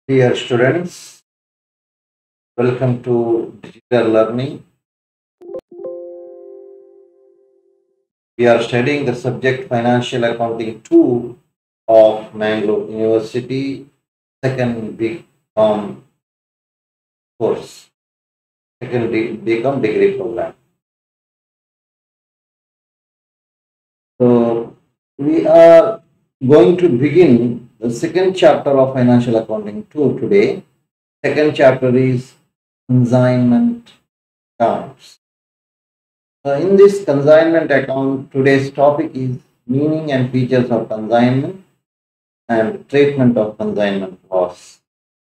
Dear students, welcome to digital learning. We are studying the subject Financial Accounting 2 of Mangalore University, second BCom course, second D- BCom degree program. So, we are going to begin the second chapter of Financial Accounting 2 today. Second chapter is consignment accounts. So in this consignment account, today's topic is meaning and features of consignment and treatment of consignment loss.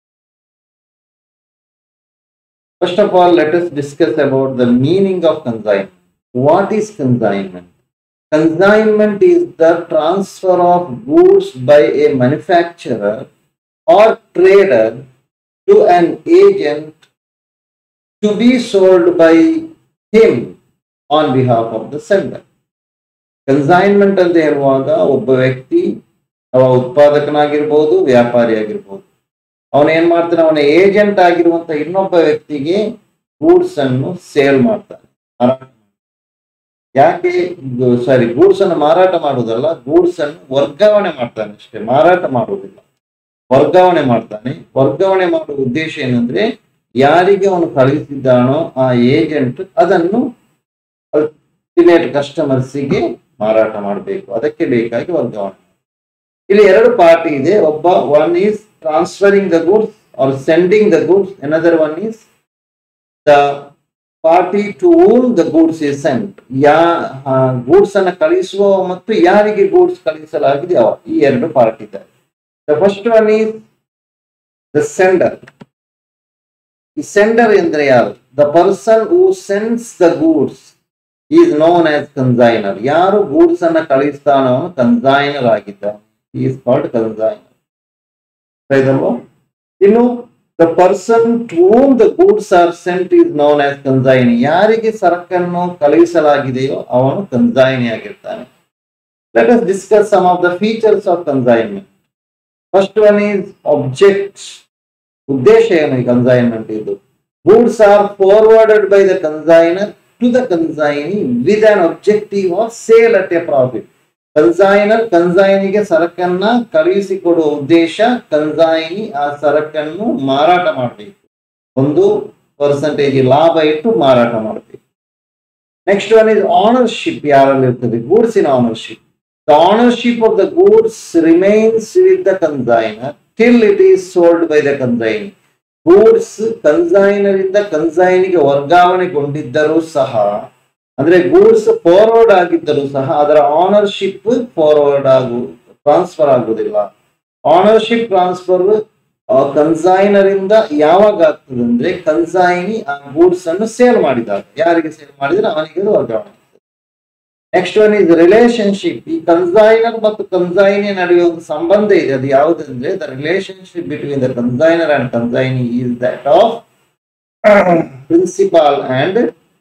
First of all, let us discuss about the meaning of consignment. What is consignment? Consignment is the transfer of goods by a manufacturer or trader to an agent to be sold by him on behalf of the sender. Consignment ಅಂತ ಹೇಳುವಾಗ ಒಬ್ಬ ವ್ಯಕ್ತಿ ಅವ ಉತ್ಪಾದಕನಾಗಿರ್ಬೋದು ವ್ಯಾಪಾರಿ ಆಗಿರ್ಬೋದು ಅವನು ಏನ್ ಮಾಡ್ತಾನೆ ಅವನ ಏಜೆಂಟ್ ಆಗಿರುವಂತ ಇನ್ನೊಬ್ಬ ವ್ಯಕ್ತಿಗೆ ಗೂಡ್ಸ್ ಅನ್ನು ಸೇಲ್ ಮಾಡ್ತಾನೆ ಮಾರಾಟ ಮಾಡ್ತಾನೆ. ಯಾಕೆ ಸಾರಿ ಗೂಡ್ಸ್ ಅನ್ನು ಮಾರಾಟ ಮಾಡುವುದಲ್ಲ ಗೂಡ್ಸ್ ಅನ್ನು ವರ್ಗಾವಣೆ ಮಾಡ್ತಾನೆ ಅಷ್ಟೇ ಮಾರಾಟ ಮಾಡುವುದಿಲ್ಲ ವರ್ಗಾವಣೆ ಮಾಡ್ತಾನೆ ವರ್ಗಾವಣೆ ಮಾಡುವ ಉದ್ದೇಶ ಏನಂದ್ರೆ ಯಾರಿಗೆ ಅವನು ಕಳುಹಿಸಿದ್ದಾನೋ ಆ ಏಜೆಂಟ್ ಅದನ್ನು ಅಲ್ಟಿಮೇಟ್ ಕಸ್ಟಮರ್ಸಿಗೆ ಮಾರಾಟ ಮಾಡಬೇಕು ಅದಕ್ಕೆ ಬೇಕಾಗಿ ವರ್ಗಾವಣೆ ಇಲ್ಲಿ ಎರಡು ಪಾರ್ಟಿ ಇದೆ ಒಬ್ಬ one is transferring the goods or sending the goods another one is the party to whom the goods is sent ಯಾ ಗೂಡ್ಸ್ ಅನ್ನ ಕಳಿಸುವ ಮತ್ತು ಯಾರಿಗೆ ಗೂಡ್ಸ್ ಕಳಿಸಲಾಗಿದೆ ಅವ ಈ ಎರಡು ಪಾರ್ಟಿ ಇದ್ದಾರೆ the first one is the sender ಈ ಸೆಂಡರ್ ಎಂದ್ರೆ ಯಾರು the person who sends the goods is known as consignor ಯಾರು ಗೂಡ್ಸ್ ಅನ್ನ ಕಳಿಸ್ತಾನೋ ಅವನು ಕನ್ಸೈನರ್ ಆಗಿದ್ದಾನೆ ಈಸ್ ಕಾಲ್ಡ್ ಕನ್ಸೈನರ್ ಇದಲ್ವಾ ಇನ್ನು the person to whom the goods are sent is known as consignee ಯಾರಿಗೆ ಸರಕನ್ನು ಕಳುಹಿಸಲಾಗಿದೆಯೋ ಅವನು ಕನ್ಸೈನಿ ಆಗಿರ್ತಾನೆ let us discuss some of the features of consignment first one is object ಉದ್ದೇಶ ಏನು ಈ ಕನ್ಸೈನ್ಮೆಂಟ್ ಇದು goods are forwarded by the consignor to the consignee with an objective of sale at a profit consignor ಕನ್ಸೈನಿಗೆ ಸರಕನ್ನ ಕಳುಹಿಸಿಕೊಡುವ ಉದ್ದೇಶ consignee ಆ ಸರಕನ್ನು ಮಾರಾಟ ಮಾಡಬೇಕು ಒಂದು ಪರ್ಸೆಂಟೇಜ್ ಲಾಭ ಇಟ್ಟು ಮಾರಾಟ ಮಾಡಬೇಕು ನೆಕ್ಸ್ಟ್ ಒನ್ ಇಸ್ ಆನರ್ಶಿಪ್ ಯಾರಲ್ಲಿ ಇರ್ತದೆ goods in ownership the ownership of the goods remains with the consignor till it is sold by the consignee goods consignor ಇಂದ ಕನ್ಸೈನಿಗೆ ವರ್ಗಾವಣೆಗೊಂಡಿದ್ದರೂ ಸಹ ಅಂದ್ರೆ ಗೂಡ್ಸ್ ಫಾರ್ವರ್ಡ್ ಆಗಿದ್ದರೂ ಸಹ ಅದರ ಆನರ್ಶಿಪ್ ಫಾರ್ವರ್ಡ್ ಆಗು ಟ್ರಾನ್ಸ್ಫರ್ ಆಗುವುದಿಲ್ಲ ಆನರ್ಶಿಪ್ ಟ್ರಾನ್ಸ್ಫರ್ ಕನ್ಸೈನರ್ ಇಂದ ಯಾವಾಗ ಆಗ್ತದೆ ಅಂದ್ರೆ ಕನ್ಸೈನಿ ಆ ಗೂಡ್ಸ್ ಅನ್ನು ಸೇಲ್ ಮಾಡಿದಾಗ ಯಾರಿಗೆ ಸೇಲ್ ಮಾಡಿದ್ರೆ ಅವನಿಗೆ ಅದು ವರ್ಗಾವಣೆ ನೆಕ್ಸ್ಟ್ ಒನ್ ಇಸ್ ರಿಲೇಶನ್ಶಿಪ್ ಈ ಕನ್ಸೈನರ್ ಮತ್ತು ಕನ್ಸೈನಿ ನಡುವೆ ಒಂದು ಸಂಬಂಧ ಇದೆ ಅದು ಯಾವುದಂದ್ರೆ the relationship between the consignor and consignee is that of principal and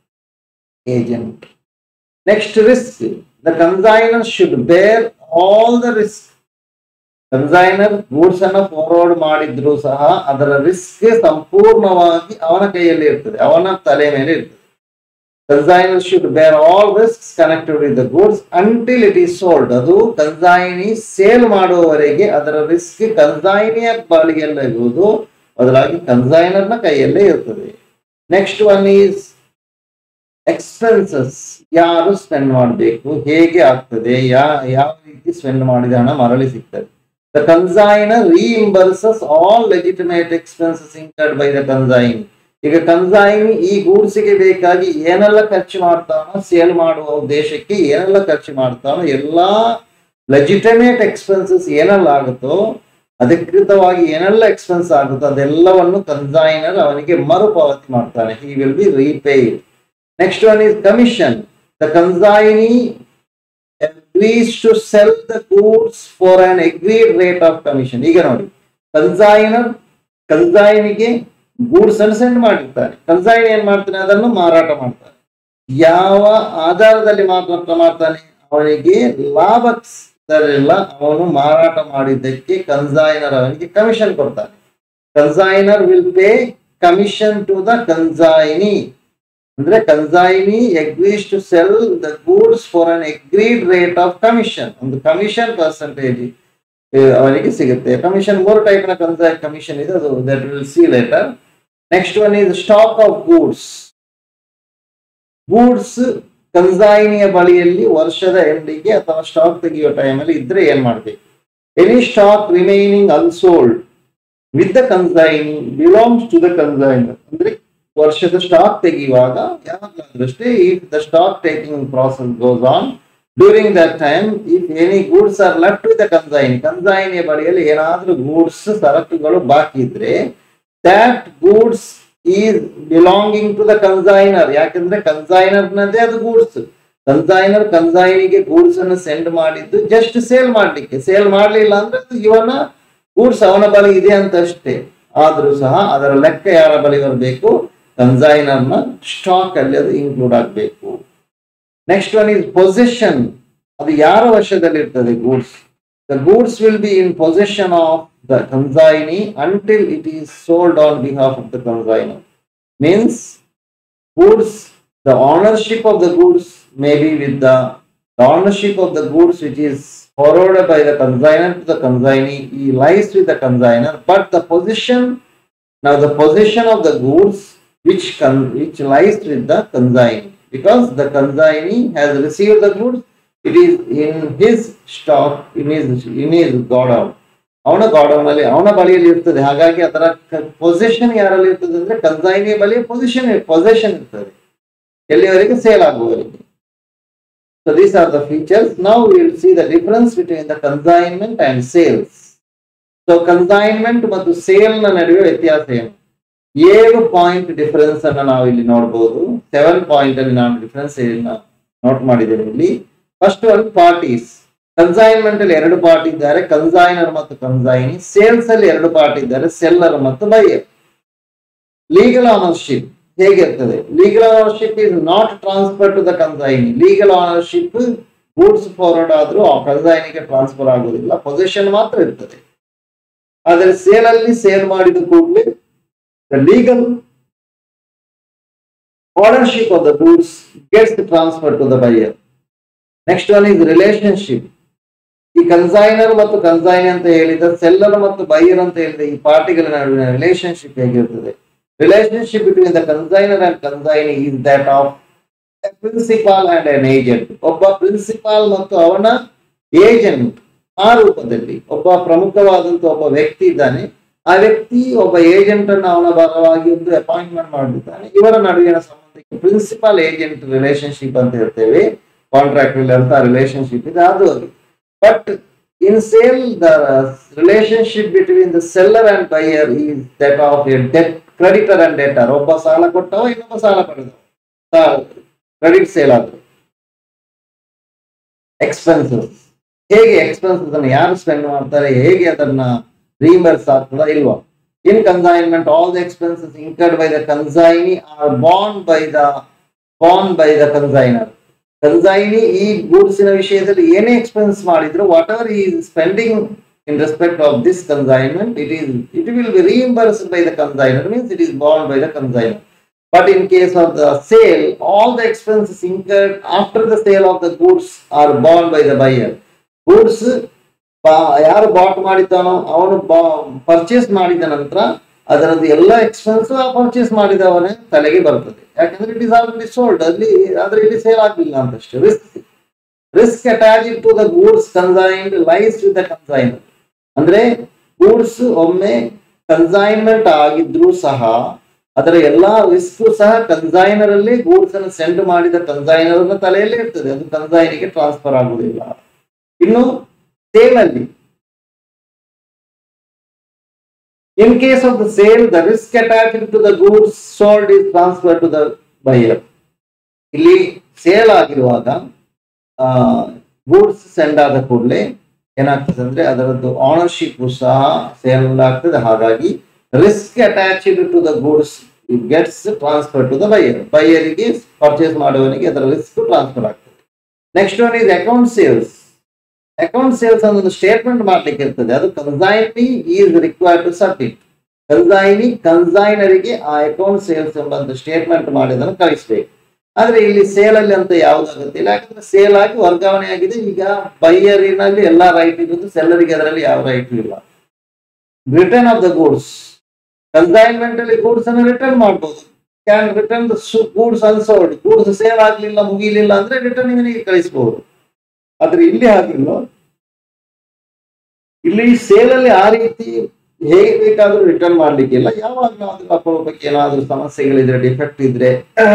agent. Next risk, the consignor should bear all the risk. Consignor goods ಅನ್ನ ಫಾರ್ವರ್ಡ್ ಮಾಡಿದ್ರು ಸಹ ಅದರ ರಿಸ್ಕ್ ಸಂಪೂರ್ಣವಾಗಿ ಅವನ ಕೈಯಲ್ಲಿ ಇರ್ತದೆ ಅವನ ತಲೆ ಮೇಲೆ ಇರ್ತದೆ consignor should bear all risk connected with the goods until it is sold ಅದು ಕನ್ಸೈನಿ ಸೇಲ್ ಮಾಡುವವರೆಗೆ ಅದರ ರಿಸ್ಕ್ ಕನ್ಸೈನಿಯ ಬಳಿಗೆಲ್ಲ ಇರುವುದು ಬದಲಾಗಿ ಕನ್ಸೈನರ್ನ ಕೈಯಲ್ಲೇ ಇರ್ತದೆ ನೆಕ್ಸ್ಟ್ ಒನ್ ಈಸ್ ಎಕ್ಸ್ಪೆನ್ಸಸ್ ಯಾರು ಸ್ಪೆಂಡ್ ಮಾಡಬೇಕು ಹೇಗೆ ಆಗ್ತದೆ ಯಾ ಯಾವ ರೀತಿ ಸ್ಪೆಂಡ್ ಮಾಡಿದ ಹಣ ಮರಳಿ ಸಿಗ್ತದೆ the consignor reimburses all legitimate expenses incurred by the consignee ಈಗ ಕನ್ಸೈನಿ ಈ ಗೂಡ್ಸ್ಗೆ ಬೇಕಾಗಿ ಏನೆಲ್ಲ ಖರ್ಚು ಮಾಡ್ತಾನೋ ಸೇಲ್ ಮಾಡುವ ಉದ್ದೇಶಕ್ಕೆ ಏನೆಲ್ಲ ಖರ್ಚು ಮಾಡ್ತಾನೋ ಎಲ್ಲಾ ಲೆಜಿಟಿಮೇಟ್ ಎಕ್ಸ್ಪೆನ್ಸಸ್ ಏನೆಲ್ಲ ಆಗುತ್ತೋ ಅಧಿಕೃತವಾಗಿ ಏನೆಲ್ಲ ಎಕ್ಸ್ಪೆನ್ಸ್ ಆಗುತ್ತೋ ಅದೆಲ್ಲವನ್ನು ಕನ್ಸೈನರ್ ಅವನಿಗೆ ಮರುಪಾವತಿ ಮಾಡ್ತಾನೆ he will be repaid Next one is commission. The consignee agrees to sell the goods for an agreed rate of commission. ಈಗ ನೋಡಿ ಕನ್ಸೈನರ್ ಕನ್ಸೈನಿಗೆ ಗೂಡ್ಸ್ ಅನ್ನು ಸೆಂಡ್ ಮಾಡಿರ್ತಾನೆ ಕನ್ಸೈನ್ ಏನ್ ಮಾಡ್ತಾನೆ ಅದನ್ನು ಮಾರಾಟ ಮಾಡ್ತಾನೆ ಯಾವ ಆಧಾರದಲ್ಲಿ ಮಾರಾಟ ಮಾಡ್ತಾನೆ ಅವನಿಗೆ ಲಾಭ ತರಲಿಲ್ಲ ಅವನು ಮಾರಾಟ ಮಾಡಿದ್ದಕ್ಕೆ ಕನ್ಸೈನರ್ ಅವನಿಗೆ ಕಮಿಷನ್ ಕೊಡ್ತಾನೆ consignor will pay commission to the consignee ಅಂದ್ರೆ consignee agrees to sell the goods for an agreed rate of commission ಒಂದು ಕಮಿಷನ್ ಪರ್ಸೆಂಟೇಜ್ ಅವನಿಗೆ ಸಿಗುತ್ತೆ ಕಮಿಷನ್ ಮೂರು ಟೈಪ್ ನ ಕನ್ಸೈ ಕಮಿಷನ್ ಇದೆ ಅದು that will see later next one is stock of goods goods ಕನ್ಸೈನಿಯ ಬಳಿಯಲ್ಲಿ ವರ್ಷದ ಎಂಡಿಗೆ ಅಥವಾ ಸ್ಟಾಕ್ ತೆಗೆಯುವ ಟೈಮಲ್ಲಿ ಇದ್ರೆ ಏನ್ ಮಾಡ್ಬೇಕು any stock remaining unsold with the consignee belongs to the consignor ಅಂದ್ರೆ ವರ್ಷದ ಸ್ಟಾಕ್ ತೆಗೆಯುವಾಗ ಯಾವಾಗಲಾದ್ರೂ ಅಷ್ಟೇ if the stock taking process goes on during that time if any goods are left with the consignee ಕನ್ಸೈನಿಯ ಬಳಿಯಲ್ಲಿ ಏನಾದ್ರೂ ಗೂಡ್ಸ್ ಸರಕುಗಳು ಬಾಕಿ ಇದ್ರೆ that goods is belonging to the consignor ಯಾಕಂದ್ರೆ ಕನ್ಸೈನರ್ ನದೇ ಅದು ಗೂಡ್ಸ್ ಕನ್ಸೈನರ್ ಕನ್ಸೈನಿಗೆ ಗೂಡ್ಸ್ ಅನ್ನು ಸೆಂಡ್ ಮಾಡಿದ್ದು ಜಸ್ಟ್ ಸೇಲ್ ಮಾಡ್ಲಿಕ್ಕೆ ಸೇಲ್ ಮಾಡ್ಲಿಲ್ಲ ಅಂದ್ರೆ ಅದು ಇವನ ಗೂಡ್ಸ್ ಅವನ ಬಳಿ ಇದೆ ಅಂತ ಅಷ್ಟೇ ಆದ್ರೂ ಸಹ ಅದರ ಲೆಕ್ಕ ಯಾರ ಬಳಿ ಬರಬೇಕು ಕನ್ಸೈನರ್ ನ ಸ್ಟಾಕ್ ಅಲ್ಲಿ ಅದು ಇನ್ಕ್ಲೂಡ್ ಆಗಬೇಕು ನೆಕ್ಸ್ಟ್ ಒನ್ ಇಸ್ ಪೊಸಿಷನ್ ಅದು ಯಾರ ವಶದಲ್ಲಿ ಇರ್ತದೆ goods the goods will be in possession of the consignee until it is sold on behalf of the consignor means goods the ownership of the goods may be with the ownership of the goods which is forwarded by the consignor to the consignee he lies with the consignor but the position now the position of the goods which con- which lies with the consignee because the consignee has received the goods it is in his stock in his in his godown ಅವನ ಗಾಡೌನ್ ಅಲ್ಲಿ ಅವನ ಬಳಿಯಲ್ಲಿ ಇರ್ತದೆ ಹಾಗಾಗಿ ಅದರ position ಯಾರಲ್ಲಿ ಇರ್ತದೆ ಅಂದ್ರೆ ಕನ್ಸೈನಿಯ ಬಳಿ ಪೊಸಿಷನ್ ಪೊಸಿಷನ್ ಇರ್ತದೆ ಎಲ್ಲಿವರೆಗೆ ಸೇಲ್ ಆಗುವವರೆಗೆ So these are the features. Now we will see the difference between the consignment and sales. So consignment ಮತ್ತು ಸೇಲ್ ನ ನಡುವೆ ವ್ಯತ್ಯಾಸ ಏನು ಏಳು ಪಾಯಿಂಟ್ ಡಿಫರೆನ್ಸ್ ಅನ್ನ ನಾವು ಇಲ್ಲಿ ನೋಡಬಹುದು ಸೆವೆನ್ ಪಾಯಿಂಟ್ ಅಲ್ಲಿ ನಾನು ಡಿಫರೆನ್ಸ್ ನೋಟ್ ಮಾಡಿದ್ದೇನೆ ಇಲ್ಲಿ ಫಸ್ಟ್ ಒನ್ ಪಾರ್ಟೀಸ್ ಕನ್ಸೈನ್ಮೆಂಟ್ ಅಲ್ಲಿ ಎರಡು ಪಾರ್ಟಿ ಇದ್ದಾರೆ ಕನ್ಸೈನರ್ ಮತ್ತು ಕನ್ಸೈನಿ ಸೇಲ್ಸ್ ಅಲ್ಲಿ ಎರಡು ಪಾರ್ಟಿ ಇದ್ದಾರೆ ಸೆಲ್ಲರ್ ಮತ್ತು ಬೈಯರ್ ಲೀಗಲ್ ಆನರ್ಶಿಪ್ ಹೇಗಿರ್ತದೆ legal ownership is not transfer to the consignee legal ownership goods forward ಆದ್ರೂ ಆ ಕನ್ಸೈನಿಗೆ ಟ್ರಾನ್ಸ್ಫರ್ ಆಗುದಿಲ್ಲ ಪೊಸಿಷನ್ ಮಾತ್ರ ಇರ್ತದೆ ಆದರೆ ಸೇಲ್ ಅಲ್ಲಿ ಸೇಲ್ ಮಾಡಿದ ಕೂಡಲೇ the legal ownership of the goods gets transfer to the buyer next one is relationship ಈ ಕನ್ಸೈನರ್ ಮತ್ತು ಕನ್ಸೈನಿ ಅಂತ ಹೇಳಿದ ಸೆಲ್ಲರ್ ಮತ್ತು ಬೈಯರ್ ಅಂತ ಹೇಳಿದ ಈ ಪಾರ್ಟಿಗಳ ನಡುವಿನ ರಿಲೇಶನ್ಶಿಪ್ ಹೇಗಿರ್ತದೆ relationship between the consigner and consignee is that of a principal and an agent ಒಬ್ಬ ಪ್ರಿನ್ಸಿಪಾಲ್ ಮತ್ತು ಅವನ ಏಜೆಂಟ್ ಆ ರೂಪದಲ್ಲಿ ಒಬ್ಬ ಪ್ರಮುಖವಾದಂತ ಒಬ್ಬ ವ್ಯಕ್ತಿ ಇದ್ದಾನೆ ಆ ವ್ಯಕ್ತಿ ಒಬ್ಬ ಏಜೆಂಟ್ ಅನ್ನು ಅವನ ಭಾಗವಾಗಿ ಒಂದು ಅಪಾಯಿಂಟ್ಮೆಂಟ್ ಮಾಡಿದ್ದಾನೆ ಇವರ ನಡುವಿನ ಸಂಬಂಧಕ್ಕೆ ಪ್ರಿನ್ಸಿಪಾಲ್ ಏಜೆಂಟ್ ರಿಲೇಶನ್ಶಿಪ್ ಅಂತ ಹೇಳ್ತೇವೆ ಕಾಂಟ್ರಾಕ್ಟ್ ಅಂತ ರಿಲೇಶನ್ಶಿಪ್ ಇದೆ ಅದು but in sale the relationship between the seller and buyer is that of A debt creditor and deter ಒಬ್ಬ ಸಾಲ ಕೊಟ್ಟವ ಇನ್ನೊಬ್ಬ ಸಾಲ ಪಡೆದ ಕ್ರೆಡಿಟ್ ಸೇಲ್ ಆದ್ರು ಎಕ್ಸ್ಪೆನ್ಸಸ್ ಹೇಗೆ ಎಕ್ಸ್ಪೆನ್ಸಸ್ ಅನ್ನು ಯಾರು ಸ್ಪೆಂಡ್ ಮಾಡ್ತಾರೆ ಹೇಗೆ ಅದನ್ನ ರೀಂಬರ್ಸ್ ಆಗ್ತದ ಇಲ್ವಾ ಇನ್ consignment all the expenses incurred by the consignee R bond by the bond by the consignor consignee ಈ ಗೂಡ್ಸಿನ ವಿಷಯದಲ್ಲಿ ಏನೇ ಎಕ್ಸ್ಪೆನ್ಸ್ ಮಾಡಿದ್ರು ವಾಟ್ ಎವರ್ ಈ spending in respect of this consignment, it is it will be reimbursed by the consignor, means it is borne by the consignor. But in case of the sale, all the expenses incurred after the sale of the goods are borne by the buyer. Goods ಯಾರು bought ಮಾಡಿದ್ದಾನೋ ಅವನು purchase ಮಾಡಿದ ನಂತರ ಅದರದ್ದು ಎಲ್ಲ expense ಆ purchase ಮಾಡಿದವನೇ ತಲೆಗೆ ಬರ್ತದೆ ಯಾಕಂದ್ರೆ ಇಟ್ ಇಸ್ ಆಲ್ರೆಡಿ ಸೋಲ್ಡ್ ಅಲ್ಲಿ ಆದ್ರೆ ಇಲ್ಲಿ ಸೇಲ್ ಆಗಲಿಲ್ಲ ಅಂತಷ್ಟೇ risk risk attach to the goods consigned lies with the consignor ಅಂದ್ರೆ ಗೂಡ್ಸ್ ಒಮ್ಮೆ ಕನ್ಸೈನ್ಮೆಂಟ್ ಆಗಿದ್ರು ಸಹ ಅದರ ಎಲ್ಲಾ ರಿಸ್ಕ್ ಸಹ ಕನ್ಸೈನರ್ ಅಲ್ಲಿ ಗೂಡ್ಸ್ ಅನ್ನು ಸೆಂಡ್ ಮಾಡಿದ ಕನ್ಸೈನರ್ ನ ತಲೆಯಲ್ಲಿ ಇರ್ತದೆ ಅದು ಕನ್ಸೈನಿಗೆ ಟ್ರಾನ್ಸ್ಫರ್ ಆಗುವುದಿಲ್ಲ ಇನ್ನು ಸೇಲ್ ಅಲ್ಲಿ in case of the sale the risk attach to the goods sold is transfer to the buyer ಇಲ್ಲಿ ಸೇಲ್ ಆಗಿರುವಾಗ ಗೂಡ್ಸ್ ಸೆಂಡ್ ಆದ ಕೂಡಲೇ ಏನಾಗ್ತದೆ ಅಂದ್ರೆ ಅದರದ್ದು ಆನರ್ಶಿಪ್ ಸಹ ಸೇಲ್ ಆಗ್ತದೆ ಹಾಗಾಗಿ risk attached to the goods gets transfer to the buyer ಬೈಯರಿಗೆ ಪರ್ಚೇಸ್ ಮಾಡುವವನಿಗೆ ಅದರ ರಿಸ್ಕ್ ಟ್ರಾನ್ಸ್ಫರ್ ಆಗ್ತದೆ next one is account sales account sales ಅನ್ನೋದು ಸ್ಟೇಟ್ಮೆಂಟ್ ಮಾಡ್ಲಿಕ್ಕೆ ಇರ್ತದೆ ಅದು consignee is required to submit consignee ಕನ್ಸೈನರಿಗೆ ಆ ಅಕೌಂಟ್ ಸೇಲ್ಸ್ ಎಂಬಂತ ಸ್ಟೇಟ್ಮೆಂಟ್ ಮಾಡಿ ಅದನ್ನು ಕಳಿಸ್ಬೇಕು ಆದ್ರೆ ಇಲ್ಲಿ ಸೇಲ್ ಅಲ್ಲಿ ಅಂತ ಯಾವ್ದಾಗುತ್ತಿಲ್ಲ ಯಾಕಂದ್ರೆ ಸೇಲ್ ಆಗಿ ವರ್ಗಾವಣೆ ಆಗಿದೆ ಈಗ ಬೈಯರಿನಲ್ಲಿ ಎಲ್ಲಾ ರೈಟ್ ಇರೋದು ಸೆಲ್ಲರಿಗೆ ಅದರಲ್ಲಿ ಯಾವ ರೈಟ್ ಇಲ್ಲ return of the goods consignment ಅಲ್ಲಿ ಗೂಡ್ಸ್ ಅನ್ನು ರಿಟರ್ನ್ ಮಾಡಬಹುದು can return the goods unsold goods sale ಆಗ್ಲಿಲ್ಲ ಮುಗಿಲಿಲ್ಲ ಅಂದ್ರೆ ರಿಟರ್ನ್ ಇವನಿಗೆ ಕಳಿಸಬಹುದು ಆದ್ರೆ ಇಲ್ಲಿ ಹಾಗಿಲ್ಲ ಇಲ್ಲಿ ಸೇಲ್ ಅಲ್ಲಿ ಆ ರೀತಿ ಹೇಗೆ ಬೇಕಾದ್ರೂ ರಿಟರ್ನ್ ಮಾಡ್ಲಿಕ್ಕಿಲ್ಲ ಯಾವಾಗಲೂ ಅದು ಅಪರೂಪಕ್ಕೆ ಏನಾದ್ರೂ ಸಮಸ್ಯೆಗಳಿದ್ರೆ ಡಿಫೆಕ್ಟ್ ಇದ್ರೆ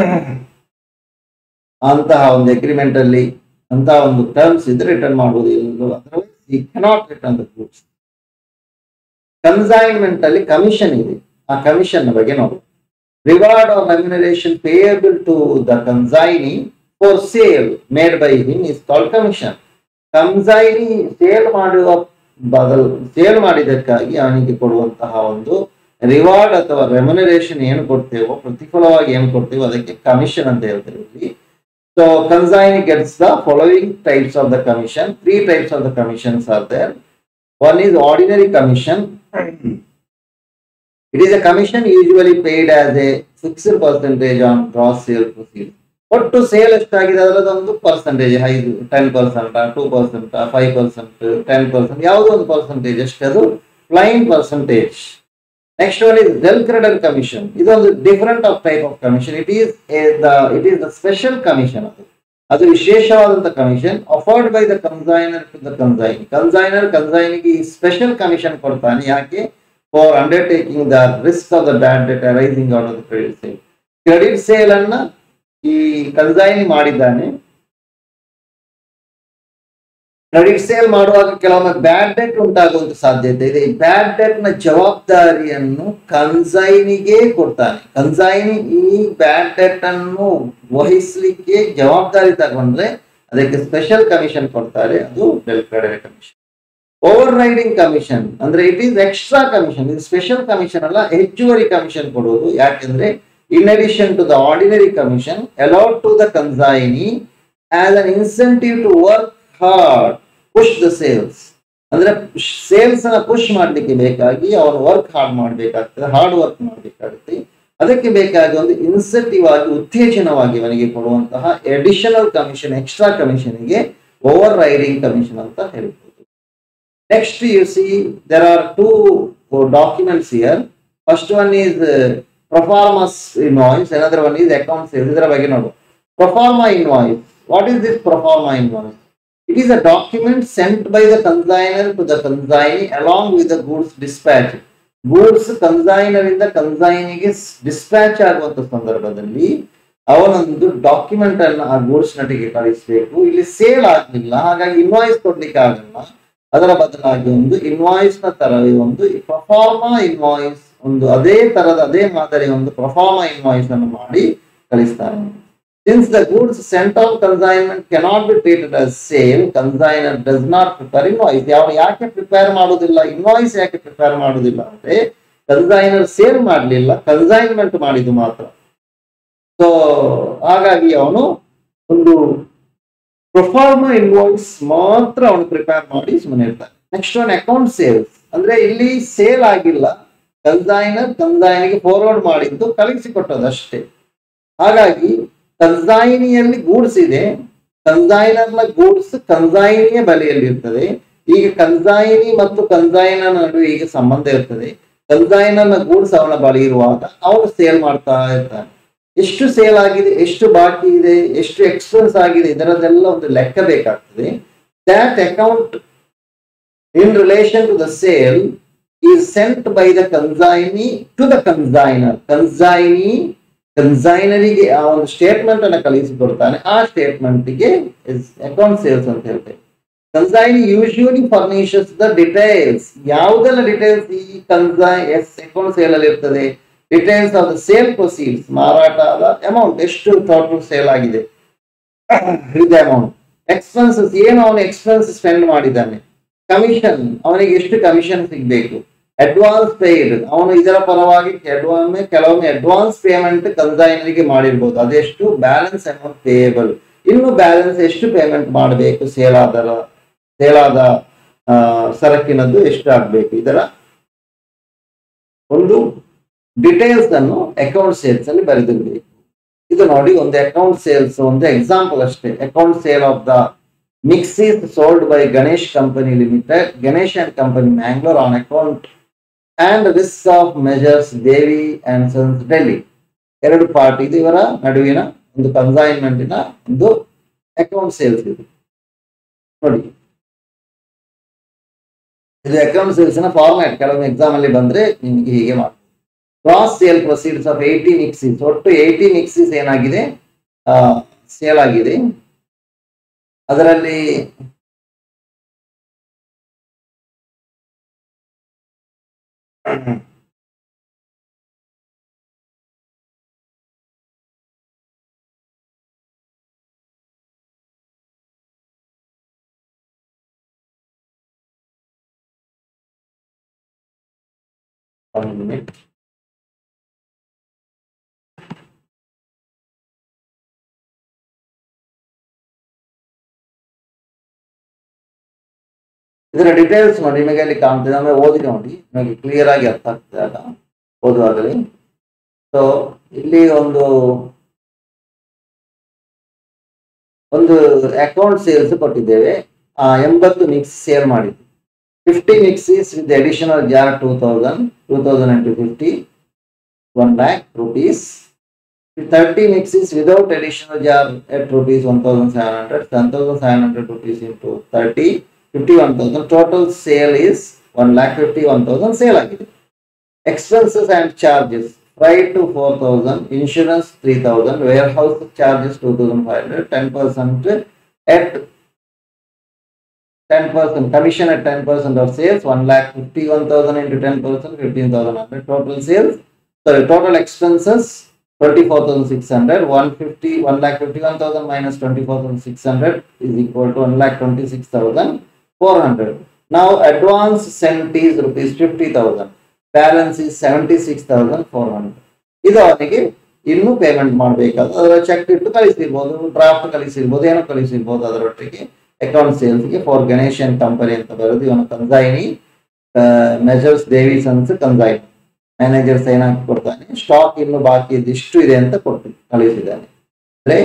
ಅಂತಹ ಒಂದು ಅಗ್ರಿಮೆಂಟ್ ಅಲ್ಲಿ ಅಂತಹ ಒಂದು ಟರ್ಮ್ಸ್ ಇದ್ರೆ ರಿಟರ್ನ್ ಮಾಡುವುದು ಇಲ್ಲ ಅದರ್ವೈಸ್ ಈ cannot return the goods consignment ಅಲ್ಲಿ ಕಮಿಷನ್ ಇದೆ ಆ ಕಮಿಷನ್ ಬಗ್ಗೆ ನೋಡಿ reward or remuneration payable to the consignee for sale made by him is called commission consignee sale ಮಾಡುವ ಬದಲು ಸೇಲ್ ಮಾಡಿದ್ದಕ್ಕಾಗಿ ಅವನಿಗೆ ಕೊಡುವಂತಹ ಒಂದು ರಿವಾರ್ಡ್ ಅಥವಾ ರೆಮ್ಯುನರೇಷನ್ ಏನು ಕೊಡ್ತೇವೋ ಪ್ರತಿಫಲವಾಗಿ ಏನು ಕೊಡ್ತೇವೋ ಅದಕ್ಕೆ ಕಮಿಷನ್ ಅಂತ ಹೇಳ್ತೇವೆ ಇಲ್ಲಿ so consignee gets the following types of the commission three types of the commissions are there one is ordinary commission It is a commission usually paid as a fixed percentage on gross sale proceeds. ಒಟ್ಟು sale ಎಷ್ಟಾಗಿದೆ ಅದರದೊಂದು percentage ಐದು ten percent two percent five percent ten percent ಯಾವುದೋ ಒಂದು percentage ಅಷ್ಟದು plain percentage next one is del credere commission ಇದೊಂದು different of type of commission it is it is the special commission ಅದು ಅದು ವಿಶೇಷವಾದಂತ commission afforded by the consignor to the consignee consignor ಕನ್ಸೈನಿಗೆ ಈ special commission ಕೊಡ್ತಾನೆ ಯಾಕೆ for undertaking the risk of the bad debt arising out of the credit sale credit sale ಅನ್ನ ಈ consignee ಮಾಡಿದ್ದಾನೆ ಕ್ರೆಡಿಟ್ ಸೇಲ್ ಮಾಡುವಾಗ ಕೆಲವೊಮ್ಮೆ ಬ್ಯಾಡ್ ಡೆಟ್ ಉಂಟಾಗುವಂತ ಸಾಧ್ಯತೆ ಇದೆ ಈ ಬ್ಯಾಡ್ ಡೆಟ್ ನ ಜವಾಬ್ದಾರಿಯನ್ನು ಕನ್ಸೈನಿಗೆ ಕೊಡ್ತಾನೆ ಕನ್ಸೈನಿ ಈ ಬ್ಯಾಡ್ ಡೆಟ್ ಅನ್ನು ವಹಿಸ್ಲಿಕ್ಕೆ ಜವಾಬ್ದಾರಿ ತಗೊಂಡ್ರೆ ಅದಕ್ಕೆ ಸ್ಪೆಷಲ್ ಕಮಿಷನ್ ಕೊಡ್ತಾರೆ ಅದು del credere commission overriding commission ಅಂದ್ರೆ ಇಟ್ ಈಸ್ ಎಕ್ಸ್ಟ್ರಾ ಕಮಿಷನ್ ಇದು ಸ್ಪೆಷಲ್ ಕಮಿಷನ್ ಅಲ್ಲ ಹೆಚ್ಚುವರಿ ಕಮಿಷನ್ ಕೊಡುವುದು ಯಾಕೆಂದ್ರೆ in addition to the ordinary commission allowed to the consignee as an incentive to work hard push the sales ಅಂದ್ರೆ sales ನ push ಮಾಡ್ಲಿಕ್ಕೆ ಬೇಕಾಗಿ ಅವನು ವರ್ಕ್ ಹಾರ್ಡ್ ಮಾಡ್ಬೇಕಾಗ್ತದೆ ಹಾರ್ಡ್ ವರ್ಕ್ ಮಾಡ್ಬೇಕಾಗುತ್ತೆ ಅದಕ್ಕೆ ಬೇಕಾಗಿ ಒಂದು ಇನ್ಸೆಂಟಿವ್ ಆಗಿ ಉತ್ತೇಜನವಾಗಿ ಅವನಿಗೆ ಕೊಡುವಂತಹ ಅಡಿಷನಲ್ ಕಮಿಷನ್ ಎಕ್ಸ್ಟ್ರಾ ಕಮಿಷನ್ಗೆ ಓವರ್ ರೈಡಿಂಗ್ ಕಮಿಷನ್ ಅಂತ ಹೇಳ್ಬೋದು Next, you see there are two uh, documents here. First one is uh, performance invoice, another one is account sales. ಇದರ ಬಗ್ಗೆ ನೋಡು Proforma invoice. What is this proforma invoice? It is a document sent by the consignor to the consignee along with the goods dispatch. Goods consignor ಇಂದ ಕನ್ಸೈನಿಗೆ dispatch ಆಗುವಂತ ಸಂದರ್ಭದಲ್ಲಿ ಅವನೊಂದು document ಅನ್ನ ಆ ಗೂಡ್ಸ್ ನಟಿಗೆ ಕಳಿಸಬೇಕು ಇಲ್ಲಿ ಸೇಲ್ ಆಗ್ಲಿಲ್ಲ ಹಾಗಾಗಿ ಇನ್ವಾಯ್ಸ್ ಕೊಡ್ಲಿಕ್ಕೆ ಆಗಲ್ಲ ಅದರ ಬದಲಾಗಿ ಒಂದು ಇನ್ವಾಯ್ಸ್ ನ ತರವೇ ಒಂದು ಪ್ರಫಾರ್ಮಾ ಇನ್ವಾಯ್ಸ್ ಒಂದು ಅದೇ ತರದ ಅದೇ ಮಾದರಿ ಒಂದು ಪ್ರಫಾರ್ಮಾ ಇನ್ವಾಯ್ಸ್ ಅನ್ನು ಮಾಡಿ ಕಳಿಸ್ತಾರೆ since the goods sent on consignment cannot be treated as sale consignor does not prepare invoice ಯಾವ ಯಾಕೆ ಪ್ರಿಪೇರ್ ಮಾಡುದಿಲ್ಲ ಇನ್ವಾಯ್ಸ್ ಯಾಕೆ ಪ್ರಿಪೇರ್ ಮಾಡುದಿಲ್ಲ ಅಂದ್ರೆ ಕನ್ಸೈನರ್ ಸೇಲ್ ಮಾಡಲಿಲ್ಲ ಕನ್ಸೈನ್ಮೆಂಟ್ ಮಾಡಿದ್ದು ಮಾತ್ರ ಸೊ ಹಾಗಾಗಿ ಅವನು ಒಂದು ಪ್ರೊಫಾರ್ಮ ಇನ್ವಾಯ್ಸ್ ಮಾತ್ರ ಅವನು ಪ್ರಿಪೇರ್ ಮಾಡಿ ಸುಮ್ಮನೆ ಇರ್ತಾನೆ ನೆಕ್ಸ್ಟ್ ಒನ್ ಅಕೌಂಟ್ ಸೇಲ್ಸ್ ಅಂದ್ರೆ ಇಲ್ಲಿ ಸೇಲ್ ಆಗಿಲ್ಲ ಕನ್ಸೈನರ್ ಕನ್ಸೈನಿಗೆ ಫಾರ್ವರ್ಡ್ ಮಾಡಿದ್ದು ಕಳಿಸಿಕೊಟ್ಟದ್ದು ಅಷ್ಟೇ ಹಾಗಾಗಿ ಕನ್ಸೈನಿಯಲ್ಲಿ ಗೂಡ್ಸ್ ಇದೆ ಕನ್ಸೈನರ್ನ ಗೂಡ್ಸ್ ಕನ್ಸೈನಿಯ ಬಲೆಯಲ್ಲಿ ಇರ್ತದೆ ಈಗ ಕನ್ಸೈನಿ ಮತ್ತು ಕನ್ಸೈನರ್ ನಡುವೆ ಈಗ ಸಂಬಂಧ ಇರ್ತದೆ ಕನ್ಸೈನರ್ನ ಗೂಡ್ಸ್ ಅವನ ಬಳಿ ಇರುವಾಗ ಅವನು ಸೇಲ್ ಮಾಡ್ತಾ ಇರ್ತಾನೆ ಎಷ್ಟು ಸೇಲ್ ಆಗಿದೆ ಎಷ್ಟು ಬಾಕಿ ಇದೆ ಎಷ್ಟು ಎಕ್ಸ್ಪೆನ್ಸ್ ಆಗಿದೆ ಇದರದೆಲ್ಲ ಒಂದು ಲೆಕ್ಕ ಬೇಕಾಗ್ತದೆ that account in relation to the sale is sent by the consignee to the consigner. Consignee ಕನ್ಸೈನರಿಗೆ ಆ ಒಂದು ಸ್ಟೇಟ್ಮೆಂಟ್ ಅನ್ನ ಕಳಿಸಿಕೊಡ್ತಾನೆ ಆ ಸ್ಟೇಟ್ಮೆಂಟ್ ಗೆ ಅಕೌಂಟ್ ಸೇಲ್ಸ್ ಅಂತ ಹೇಳ್ತೇವೆ consignee usually furnishes the details ಯಾವುದೆಲ್ಲ ಡಿಟೇಲ್ಸ್ ಈ ಕನ್ಸೈ ಎಸ್ ಅಕೌಂಟ್ ಸೇಲ್ ಅಲ್ಲಿ ಇರ್ತದೆ details of the sale proceeds ಮಾರಾಟ ಆದ ಅಮೌಂಟ್ ಎಷ್ಟು ಟೋಟಲ್ ಸೇಲ್ ಆಗಿದೆ ಇದೆ ಅಮೌಂಟ್ ಎಕ್ಸ್ಪೆನ್ಸಸ್ ಏನು ಅವನು ಎಕ್ಸ್ಪೆನ್ಸ್ ಸ್ಪೆಂಡ್ ಮಾಡಿದ್ದಾನೆ ಕಮಿಷನ್ ಅವನಿಗೆ ಎಷ್ಟು ಕಮಿಷನ್ ಸಿಗ್ಬೇಕು ಅಡ್ವಾನ್ಸ್ ಪೇಯ್ಡ್ ಅವನು ಇದರ ಪರವಾಗಿ ಕೆಲವೊಮ್ಮೆ ಕೆಲವೊಮ್ಮೆ ಅಡ್ವಾನ್ಸ್ ಪೇಮೆಂಟ್ ಕನ್ಸೈನರಿಗೆ ಮಾಡಿರ್ಬೋದು ಅದೆಷ್ಟು ಬ್ಯಾಲೆನ್ಸ್ ಅಮೌಂಟ್ ಪೇಯಬಲ್ ಇನ್ನು ಬ್ಯಾಲೆನ್ಸ್ ಎಷ್ಟು ಪೇಮೆಂಟ್ ಮಾಡಬೇಕು ಸೇಲ್ ಆದ ಸೇಲ್ ಆದ ಆ, ಸರಕಿನದ್ದು ಎಷ್ಟು ಆಗ್ಬೇಕು ಇದರ ಒಂದು ಡಿಟೇಲ್ಸ್ ಅನ್ನು ಅಕೌಂಟ್ ಸೇಲ್ಸ್ ಅಲ್ಲಿ ಬರೆದಿರಬೇಕು ಇದು ನೋಡಿ ಒಂದು ಅಕೌಂಟ್ ಸೇಲ್ಸ್ ಒಂದು ಎಕ್ಸಾಂಪಲ್ ಅಷ್ಟೇ account sale of the mixies sold by Ganesh company limited Ganesh and company Mangalore on account and risk of messrs Devi and sons Delhi ಎರಡು ಪಾರ್ಟ್ ಇದು ಇವರ ನಡುವಿನ ಒಂದು ಕನ್ಸೈನ್ಮೆಂಟಿನ ಒಂದು ಅಕೌಂಟ್ ಸೇಲ್ಸ್ ಇದು ನೋಡಿ ಇದು ಅಕೌಂಟ್ ಸೇಲ್ಸ್ ನ ಫಾರ್ಮ್ಯಾಟ್ ಕೆಲವೊಮ್ಮೆ ಎಕ್ಸಾಮ್ ಅಲ್ಲಿ ಬಂದ್ರೆ ನಿಮಗೆ ಹೀಗೆ ಮಾಡಿ gross sale proceeds of eighty mixies ಒಟ್ಟು ಏಯ್ಟಿ ಮಿಕ್ಸಿಸ್ ಏನಾಗಿದೆ ಸೇಲ್ ಆಗಿದೆ ಅದರಲ್ಲಿ ಒಂದು minute. ಇದರ ಡೀಟೇಲ್ಸ್ ನೋಡಿ ನಿಮಗೆ ಅಲ್ಲಿ ಕಾಣ್ತಿದೆ ಆಮೇಲೆ ಓದಿ ನೋಡಿ ನಿಮಗೆ ಕ್ಲಿಯರ್ ಆಗಿ ಅರ್ಥ ಆಗ್ತದೆ ಆಗ ಓದುವಾಗಲಿ ಸೊ ಇಲ್ಲಿ ಒಂದು ಒಂದು ಅಕೌಂಟ್ ಸೇಲ್ಸ್ ಕೊಟ್ಟಿದ್ದೇವೆ ಆ ಎಂಬತ್ತು ಮಿಕ್ಸ್ ಸೇಲ್ ಮಾಡಿದ್ವಿ fifty mixies with additional jar two thousand two thousand and two fifty one lakh rupees thirty mixies without additional jar at rupees one thousand seven hundred ten thousand seven hundred rupees into thirty fifty one thousand total sale is one lakh fifty one thousand sale ಆಗಿದೆ expenses and charges freight two four thousand insurance three thousand warehouse charges two thousand five hundred ten percent at ten percent commission at ten percent of sales one lakh fifty one thousand into ten percent fifteen thousand hundred total sales sorry total expenses twenty four thousand six hundred one fifty one lakh fifty one thousand minus twenty four thousand six hundred is equal to one lakh twenty six thousand four hundred ನಾವು advance sent is rupees fifty thousand balance is seventy six thousand four hundred ಇದು ಅವನಿಗೆ ಇನ್ನೂ payment ಮಾಡಬೇಕಾದ ಅದರ check ಇಟ್ಟು ಕಳಿಸಿರ್ಬೋದು draft ಕಳಿಸಿರ್ಬೋದು ಏನೋ ಕಳಿಸಿರ್ಬೋದು ಅದರೊಟ್ಟಿಗೆ ಅಕೌಂಟ್ ಸೇಲ್ಸ್ಗೆ ಫಾರ್ ಗಣೇಶ್ ಅಂಡ್ ಕಂಪನಿ ಅಂತ ಬರೋದು ಇವನ consignee messrs Devi sons consignee managers ಏನಾಗಿ ಕೊಡ್ತಾನೆ ಸ್ಟಾಕ್ ಇನ್ನು ಬಾಕಿ ಇದಿಷ್ಟು ಇದೆ ಅಂತ ಕೊಟ್ಟು ಕಳಿಸಿದ್ದಾನೆ ಅಂದ್ರೆ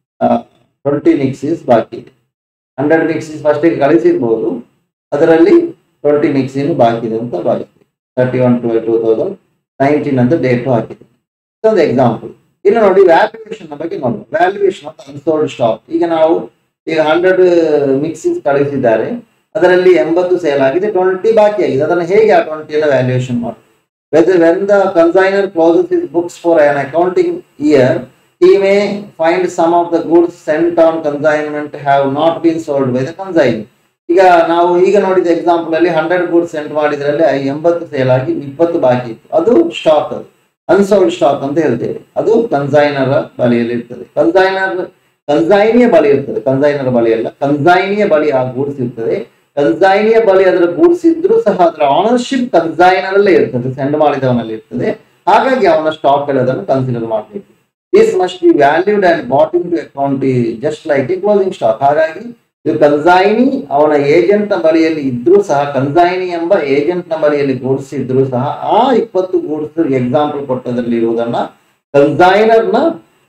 ಟ್ವೆಂಟಿ ಮಿಕ್ಸಿಸ್ ಬಾಕಿ ಇದೆ ಹಂಡ್ರೆಡ್ ಮಿಕ್ಸಿಸ್ ಫಸ್ಟಿಗೆ ಕಳಿಸಿರ್ಬೋದು ಅದರಲ್ಲಿ ಟ್ವೆಂಟಿ ಮಿಕ್ಸಿನು ಬಾಕಿ ಇದೆ ಅಂತ ಭಾವಿಸ್ತೀವಿ thirty one two two thousand nineteen ಅಂತ ಡೇಟು ಹಾಕಿದೆ ಇದೊಂದು ಎಕ್ಸಾಂಪಲ್ ಇನ್ನು ನೋಡಿ ವ್ಯಾಲ್ಯೂಯೇಷನ್ ಬಗ್ಗೆ ನೋಡಿ ವ್ಯಾಲ್ಯೂಯೇಷನ್ ಆಫ್ ಅನ್ಸೋಲ್ಡ್ ಸ್ಟಾಕ್ ಈಗ ನಾವು ಈಗ ಹಂಡ್ರೆಡ್ ಮಿಕ್ಸಿಸ್ ಕಳಿಸಿದ್ದಾರೆ ಅದರಲ್ಲಿ ಎಂಬತ್ತು ಸೇಲ್ ಆಗಿದೆ ಟ್ವೆಂಟಿ ಬಾಕಿ ಆಗಿದೆ ಅದನ್ನು ಹೇಗೆ ಆ ಟ್ವೆಂಟಿಯನ್ನು ವ್ಯಾಲ್ಯೂಯೇಷನ್ ಮಾಡಿ whether when the consignor closes his books for an accounting year he may find some of the goods sent on consignment have not been sold by the consignee ಈಗ ನಾವು ಈಗ ನೋಡಿದ ಎಕ್ಸಾಂಪಲ್ ಅಲ್ಲಿ ಹಂಡ್ರೆಡ್ ಗೂಡ್ಸ್ ಸೆಂಟ್ ಮಾಡಿದ್ರಲ್ಲಿ ಆ ಎಂಬತ್ತು sale ಆಗಿ ಇಪ್ಪತ್ತು ಬಾಕಿ ಇತ್ತು ಅದು ಸ್ಟಾಕ್ ಅದು ಅನ್ಸೋಲ್ಡ್ ಸ್ಟಾಕ್ ಅಂತ ಹೇಳ್ತೇವೆ ಅದು ಕನ್ಸೈನರ್ ಬಳಿಯಲ್ಲಿ ಇರ್ತದೆ ಕನ್ಸೈನರ್ ಕನ್ಸೈನಿಯ ಬಳಿ ಇರ್ತದೆ ಕನ್ಸೈನರ್ ಬಳಿ ಅಲ್ಲ ಕನ್ಸೈನಿಯ ಬಳಿ ಆ ಗೂಡ್ಸ್ ಇರ್ತದೆ ಕನ್ಸೈನಿಯ ಬಳಿ ಅದರ ಗೂಡ್ಸ್ ಇದ್ರೂ ಸಹ ಅದರ ಆನರ್ಶಿಪ್ ಕನ್ಸೈನರ್ ಅಲ್ಲೇ ಇರ್ತದೆ ಸೆಂಡ್ ಮಾಡಿದವನಲ್ಲಿ ಇರ್ತದೆ ಹಾಗಾಗಿ ಅವನ ಸ್ಟಾಕ್ ಅಲ್ಲಿ ಅದನ್ನು ಕನ್ಸಿಡರ್ ಮಾಡಬೇಕು this must be valued and brought into account just like a closing stock ಹಾಗಾಗಿ ಇದು ಕನ್ಸೈನಿ ಅವನ ಏಜೆಂಟ್ ನ ಬಳಿಯಲ್ಲಿ ಇದ್ರೂ ಸಹ ಕನ್ಸೈನಿ ಎಂಬ ಏಜೆಂಟ್ ನ ಬಳಿಯಲ್ಲಿ ಗೂಡ್ಸ್ ಇದ್ರೂ ಸಹ ಆ ಇಪ್ಪತ್ತು ಗೂಡ್ಸ್ ಎಕ್ಸಾಂಪಲ್ ಕೊಟ್ಟದ್ರಲ್ಲಿ ಇರುವುದನ್ನ ಕನ್ಸೈನರ್ ನ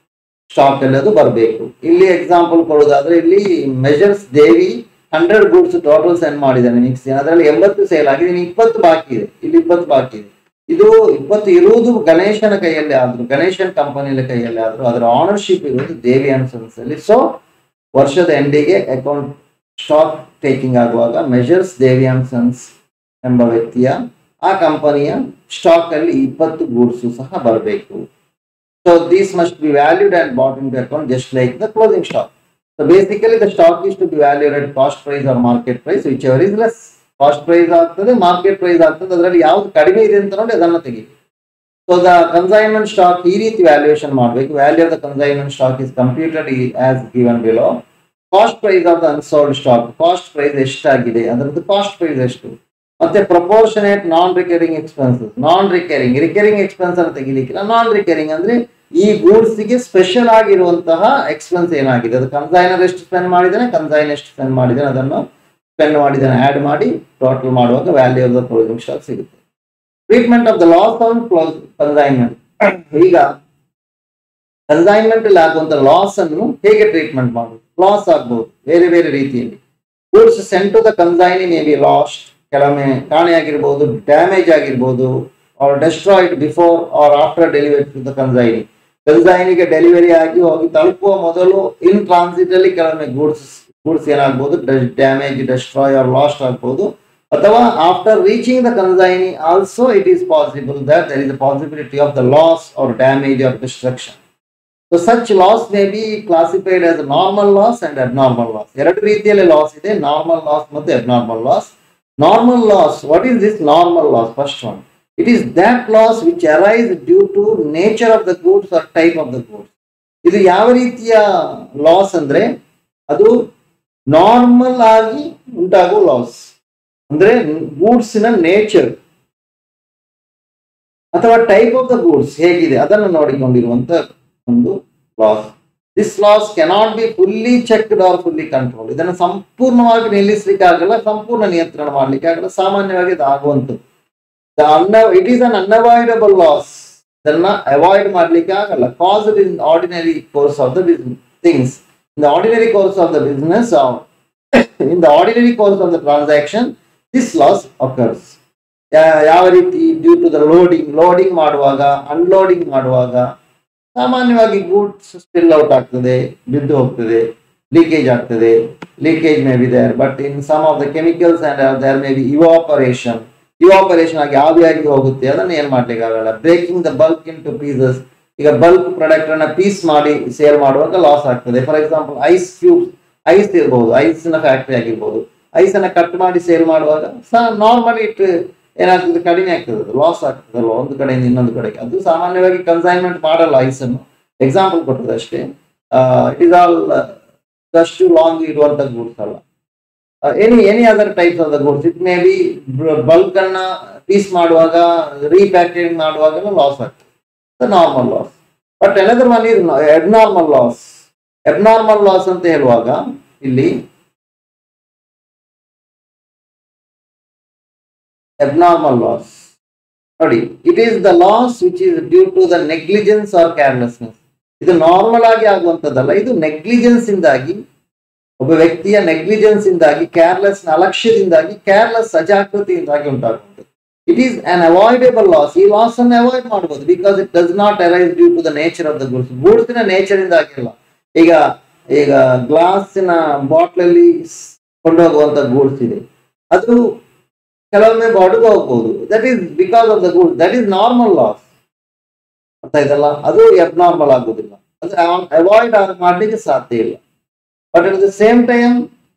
ಸ್ಟಾಕ್ ಅಲ್ಲಿ ಅದು ಬರಬೇಕು ಇಲ್ಲಿ ಎಕ್ಸಾಂಪಲ್ ಕೊಡೋದಾದ್ರೆ ಇಲ್ಲಿ messrs Devi hundred goods total send ಮಾಡಿದ್ದಾನೆ ಮಿಕ್ಸಿ ಅದರಲ್ಲಿ ಎಂಬತ್ತು ಸೇಲ್ ಆಗಿದೆ ಇನ್ನು ಇಪ್ಪತ್ತು ಬಾಕಿ ಇದೆ ಇಲ್ಲಿ ಇಪ್ಪತ್ತು ಬಾಕಿ ಇದೆ ಇದು ಇಪ್ಪತ್ತು ಇರುವುದು ಗಣೇಶನ ಕೈಯಲ್ಲಿ ಆದ್ರು ಗಣೇಶನ್ ಕಂಪನಿಯ ಕೈಯಲ್ಲಿ ಆದ್ರು ಅದರ ಆನರ್ಶಿಪ್ ಇರುವುದು ದೇವಿ ಅಂಡ್ ಸನ್ಸ್ ಅಲ್ಲಿ ಸೊ ವರ್ಷದ ಎಂಡಿಗೆ ಅಕೌಂಟ್ ಸ್ಟಾಕ್ ಟೇಕಿಂಗ್ ಆಗುವಾಗ ಮೆಜರ್ಸ್ ದೇವಿ ಅಂಡ್ ಸನ್ಸ್ ಎಂಬ ವ್ಯಕ್ತಿಯ ಆ ಕಂಪನಿಯ ಸ್ಟಾಕ್ ಅಲ್ಲಿ ಇಪ್ಪತ್ತು ಗೂಡ್ಸ್ ಸಹ ಬರಬೇಕು so these must be valued and brought in account just like the closing stock so basically the stock is to be valued at cost price or market price whichever is less cost price ಆಗ್ತದೆ market price ಆಗ್ತದೆ ಅದರಲ್ಲಿ ಯಾವ್ದು ಕಡಿಮೆ ಇದೆ ಅಂತ ನೋಡಿ ಅದನ್ನ ತೆಗಿ ಸೊ ದ ಕನ್ಸೈನ್ಮೆಂಟ್ ಸ್ಟಾಕ್ ಈ ರೀತಿ ವ್ಯಾಲ್ಯೂಯೇಷನ್ ಮಾಡಬೇಕು value of the consignment stock is computed as given below cost price of the unsold stock cost price ಎಷ್ಟಾಗಿದೆ ಅದರದ್ದು ಕಾಸ್ಟ್ ಪ್ರೈಸ್ ಎಷ್ಟು ಮತ್ತೆ proportionate non recurring expenses non recurring recurring expense ಅಂತ ತೆಗಿಲಿಕ್ಕಿಲ್ಲ ನಾನ್ recurring ಅಂದ್ರೆ ಈ ಗೂಡ್ಸ್ ಗೆ ಸ್ಪೆಷಲ್ ಆಗಿರುವಂತಹ ಎಕ್ಸ್ಪೆನ್ಸ್ ಏನಾಗಿದೆ ಅದು ಕನ್ಸೈನರ್ ಎಷ್ಟು ಸ್ಪೆಂಡ್ ಮಾಡಿದ್ದಾನೆ ಕನ್ಸೈನ್ ಎಷ್ಟು ಸ್ಪೆಂಡ್ ಮಾಡಿದ್ದಾನೆ ಅದನ್ನು ಸ್ಪೆಂಡ್ ಮಾಡಿದ್ದಾನೆ ಆಡ್ ಮಾಡಿ ಟೋಟಲ್ ಮಾಡುವಾಗ value of the closing stock ಸಿಗುತ್ತೆ treatment of the loss on consignment ಈಗ ಕನ್ಸೈನ್ಮೆಂಟ್ ಅಲ್ಲಿ ಆಗುವಂತ ಲಾಸ್ ಅನ್ನು ಹೇಗೆ ಟ್ರೀಟ್ಮೆಂಟ್ ಮಾಡುದು ಲಾಸ್ ಆಗ್ಬಹುದು ಬೇರೆ ಬೇರೆ ರೀತಿಯಲ್ಲಿ goods sent to the consignee may be lost ಕೆಲವೊಮ್ಮೆ ಕಾಣೆಯಾಗಿರ್ಬೋದು ಡ್ಯಾಮೇಜ್ ಆಗಿರ್ಬೋದು or destroyed before or after delivery to the consignee ಕನ್ಸೈನಿಗೆ ಡೆಲಿವರಿ ಆಗಿ ಹೋಗಿ ತಲುಪುವ ಮೊದಲು ಇನ್ ಟ್ರಾನ್ಸಿಟ್ ಅಲ್ಲಿ ಕೆಲವೊಮ್ಮೆ ಗೂಡ್ಸ್ ಗೂಡ್ಸ್ ಏನಾಗ್ಬೋದು ಡ್ಯಾಮೇಜ್ ಡೆಸ್ಟ್ರಾಯ್ ಆರ್ ಲಾಸ್ಟ್ ಆಗ್ಬೋದು ಅಥವಾ after reaching the consignee also it is possible that there is a possibility of the loss or damage or destruction so such loss may be classified as normal loss and abnormal loss ಎರಡು ರೀತಿಯಲ್ಲಿ loss ಇದೆ normal loss ಮತ್ತು abnormal loss normal loss what is this normal loss first one it is that loss which arise due to nature of the goods or type of the goods ಇದು ಯಾವ ರೀತಿಯ loss ಅಂದ್ರೆ ಅದು normal ಆಗಿ ಉಂಟಾಗುವ loss ಅಂದ್ರೆ ಗೂಡ್ಸಿನ nature ಅಥವಾ ಟೈಪ್ ಆಫ್ ದ ಗೂಡ್ಸ್ ಹೇಗಿದೆ ಅದನ್ನು ನೋಡಿಕೊಂಡಿರುವಂತ ಒಂದು loss this loss cannot be fully checked or fully control ಇದನ್ನು ಸಂಪೂರ್ಣವಾಗಿ ನಿಲ್ಲಿಸಲಿಕ್ಕೆ ಆಗಲ್ಲ ಸಂಪೂರ್ಣ ನಿಯಂತ್ರಣ ಮಾಡ್ಲಿಕ್ಕೆ ಆಗಲ್ಲ ಸಾಮಾನ್ಯವಾಗಿ ಇದು ಆಗುವಂಥದ್ದು it is un unavoidable loss ಇದನ್ನ ಅವಾಯ್ಡ್ ಮಾಡ್ಲಿಕ್ಕೆ ಆಗಲ್ಲ cause in ordinary course of the things in the ordinary course of the business in the ordinary course of the transaction this loss occurs ಯಾವ ರೀತಿ due to the loading loading ಮಾಡುವಾಗ unloading ಮಾಡುವಾಗ ಸಾಮಾನ್ಯವಾಗಿ goods spill out ಆಗ್ತದೆ ಬಿದ್ದು ಹೋಗ್ತದೆ leakage ಆಗ್ತದೆ leakage may be there but in some of the chemicals and there may be evaporation evaporation ಆಗಿ ಆವಿಯಾಗಿ ಹೋಗುತ್ತೆ ಅದನ್ನ ಏನ್ ಮಾಡ್ಲಿಕ್ಕೆ ಆಗಲ್ಲ breaking the bulk into pieces ಈಗ ಬಲ್ಕ್ ಪ್ರಾಡಕ್ಟ್ ಅನ್ನ ಪೀಸ್ ಮಾಡಿ ಸೇಲ್ ಮಾಡುವಾಗ ಲಾಸ್ ಆಗ್ತದೆ for example ice cube ice ಇರ್ಬೋದು ಐಸ್ ನ ಫ್ಯಾಕ್ಟರಿ ಆಗಿರ್ಬೋದು ಐಸ್ ಅನ್ನ ಕಟ್ ಮಾಡಿ ಸೇಲ್ ಮಾಡುವಾಗ ನಾರ್ಮಲಿ ಇಟ್ ಏನಾಗ್ತದೆ ಕಡಿಮೆ ಆಗ್ತದೆ ಲಾಸ್ ಆಗ್ತದಲ್ಲ ಒಂದು ಕಡೆಯಿಂದ ಇನ್ನೊಂದು ಕಡೆಗೆ ಅದು ಸಾಮಾನ್ಯವಾಗಿ ಕನ್ಸೈನ್ಮೆಂಟ್ ಮಾಡಲ್ಲ ಐಸ್ ಅನ್ನು ಎಕ್ಸಾಂಪಲ್ ಕೊಟ್ಟದ್ದು ಅಷ್ಟೇ ಇಟ್ ಇಸ್ ಆಲ್ ಅಷ್ಟು ಲಾಂಗ್ ಇರುವಂತ ಗೂಡ್ಸ್ ಅಲ್ಲ any any other types of the goods it may be bulk ಅನ್ನ ಪೀಸ್ ಮಾಡುವಾಗ ರೀಪ್ಯಾಕೇಜಿಂಗ್ ಮಾಡುವಾಗ ಲಾಸ್ ಆಗ್ತದೆ normal loss but another one is abnormal loss abnormal loss ಅಂತ ಹೇಳುವಾಗ ಇಲ್ಲಿ abnormal loss. ನೋಡಿ it is the loss which is due to the negligence or carelessness ಇದು normal ಆಗಿ ಆಗುವಂತದ್ದಲ್ಲ ಇದು ನೆಗ್ಲಿಜೆನ್ಸ್ ಇಂದಾಗಿ ಒಬ್ಬ ವ್ಯಕ್ತಿಯ ನೆಗ್ಲಿಜೆನ್ಸ್ ಇಂದಾಗಿ ಕೇರ್ಲೆಸ್ ಅಲಕ್ಷ್ಯದಿಂದಾಗಿ ಕೇರ್ಲೆಸ್ ಅಜಾಗೃತಿಯಿಂದಾಗಿ ಉಂಟಾಗುತ್ತದೆ it is an avoidable loss ಈ ಲಾಸ್ ಅನ್ನು ಅವಾಯ್ಡ್ ಮಾಡಬಹುದು because it does not arise due to the nature of the goods ಗೂಡ್ಸಿನ ನೇಚರ್ ಇಂದಾಗಿಲ್ಲ ಈಗ ಈಗ ಗ್ಲಾಸಿನ ಬಾಟ್ಲಲ್ಲಿ ಕೊಂಡೋಗುವಂತ ಗೂಡ್ಸ್ ಇದೆ ಅದು ಕೆಲವೊಮ್ಮೆ ಬಡದು ಹೋಗ್ಬೋದು that is because of the good that is normal loss ಅರ್ಥ ಆಯ್ತಲ್ಲ ಅದು ಅಬ್ನಾರ್ಮಲ್ ಆಗೋದಿಲ್ಲ ಅದು ಅವಾಯ್ಡ್ ಮಾಡ್ಲಿಕ್ಕೆ ಸಾಧ್ಯ ಇಲ್ಲ but at the same time